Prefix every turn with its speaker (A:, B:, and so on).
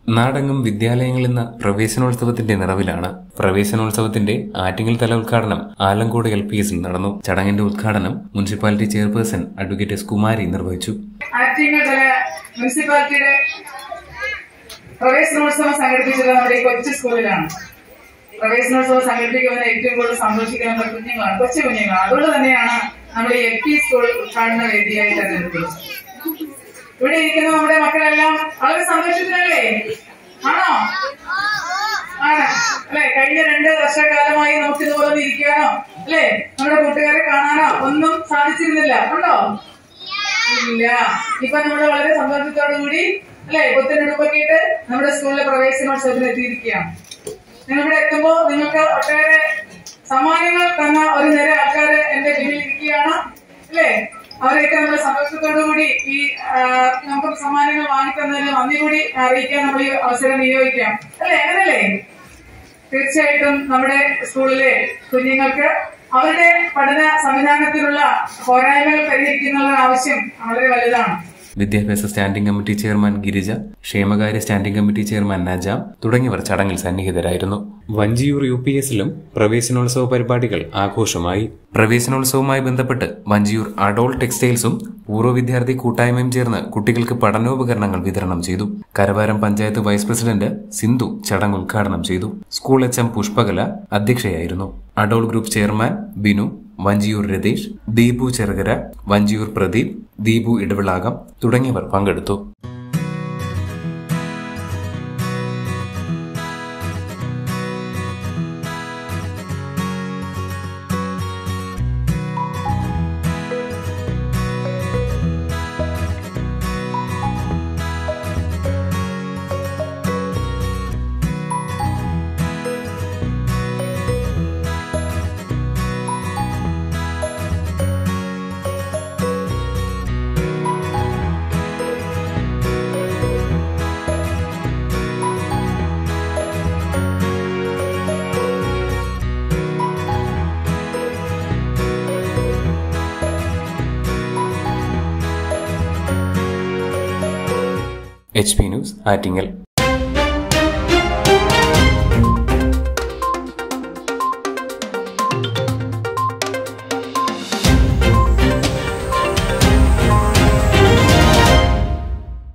A: നാടെങ്ങും വിദ്യാലയങ്ങൾ ഇന്ന് പ്രവേശനോത്സവത്തിന്റെ നിറവിലാണ് പ്രവേശനോത്സവത്തിന്റെ ആറ്റിങ്ങൽ തല ഉദ്ഘാടനം ആലങ്കോട് എൽ പി എസിൽ നടന്നു ചടങ്ങിന്റെ ഉദ്ഘാടനം municipality chairperson advocate S Kumari നിർവഹിച്ചു
B: ആറ്റിങ്ങൽ തല മുനിസിപ്പാലിറ്റിയുടെ പ്രവേശനോത്സവം സംഘടിപ്പിച്ചത് നമ്മുടെ ഈ കൊച്ചു സ്കൂളിലാണ് പ്രവേശനോത്സവം സംഘടിപ്പിക്കുന്നതിന് ഏറ്റവും കൂടുതൽ സന്തോഷിക്കുന്ന നമ്മുടെ കുഞ്ഞുങ്ങളാണ് കൊച്ചു കുഞ്ഞുങ്ങളാണ് അതുകൊണ്ട് തന്നെയാണ് നമ്മൾ ഈ എൽ പി സ്കൂൾ ഉദ്ഘാടന വേദിയായി തെരഞ്ഞെടുത്തത് ഇവിടെ ഇരിക്കുന്ന നമ്മുടെ മക്കളെല്ലാം വളരെ സന്തോഷത്തിലല്ലേ ആണോ ആണ് അല്ലെ കഴിഞ്ഞ രണ്ട് വർഷക്കാലമായി നമുക്ക് ഇതുപോലെ ഇരിക്കാനോ അല്ലെ നമ്മുടെ കൂട്ടുകാരെ കാണാനോ ഒന്നും സാധിച്ചിരുന്നില്ല ഉണ്ടോ ഇല്ല ഇപ്പൊ നമ്മൾ വളരെ സന്തോഷത്തോടു കൂടി അല്ലെ പുത്തനെടുപ്പൊക്കെ ഇട്ട് നമ്മുടെ സ്കൂളിലെ പ്രവേശനോത്സവത്തിന് എത്തിയിരിക്കുകയാണ് നിങ്ങൾ ഇവിടെ എത്തുമ്പോ നിങ്ങൾക്ക് ഒട്ടേറെ സമ്മാനങ്ങൾ തന്ന ഒരു നിര ആൾക്കാര് എന്റെ പിന്നിൽ ഇരിക്കുകയാണ് അല്ലേ അവരെയൊക്കെ നമ്മൾ സന്തോഷത്തോടു കൂടി ഈ ആ, നമുക്ക് സമ്മാനങ്ങൾ വാങ്ങിത്തന്നതിന് നന്ദി കൂടി അറിയിക്കാൻ നമ്മൾ ഈ അവസരം വിനിയോഗിക്കാം അല്ലേ അങ്ങനല്ലേ തീർച്ചയായിട്ടും നമ്മുടെ സ്കൂളിലെ കുഞ്ഞുങ്ങൾക്ക് അവരുടെ പഠന സംവിധാനത്തിലുള്ള പോരായ്മകൾ പരിഹരിക്കുന്നതിനുള്ള ആവശ്യം വളരെ വലുതാണ്
A: വിദ്യാഭ്യാസ സ്റ്റാൻഡിംഗ് കമ്മിറ്റി ചെയർമാൻ ഗിരിജ ക്ഷേമകാര്യ സ്റ്റാൻഡിംഗ് കമ്മിറ്റി ചെയർമാൻ നജാം തുടങ്ങിയവർ ചടങ്ങിൽ സന്നിഹിതരായിരുന്നു വഞ്ചിയൂർ യു പി എസിലും പ്രവേശനോത്സവ പരിപാടികൾ ആഘോഷമായി പ്രവേശനോത്സവവുമായി ബന്ധപ്പെട്ട് വഞ്ചിയൂർ അഡോൾ ടെക്സ്റ്റൈൽസും പൂർവ്വ വിദ്യാർത്ഥി കൂട്ടായ്മയും ചേർന്ന് കുട്ടികൾക്ക് പഠനോപകരണങ്ങൾ വിതരണം ചെയ്തു കരവാരം പഞ്ചായത്ത് വൈസ് പ്രസിഡന്റ് സിന്ധു ചടങ്ങ് ഉദ്ഘാടനം ചെയ്തു സ്കൂൾ എച്ച് എം പുഷ്പകല അധ്യക്ഷയായിരുന്നു അഡോൾ ഗ്രൂപ്പ് ചെയർമാൻ ബിനു വഞ്ചിയൂർ രതീഷ് ദീപു ചെറുകര വഞ്ചിയൂർ പ്രദീപ് ദീപു ഇടവിളാകം തുടങ്ങിയവർ പങ്കെടുത്തു എച്ച് പി ന്യൂസ് ആറ്റിങ്ങൽ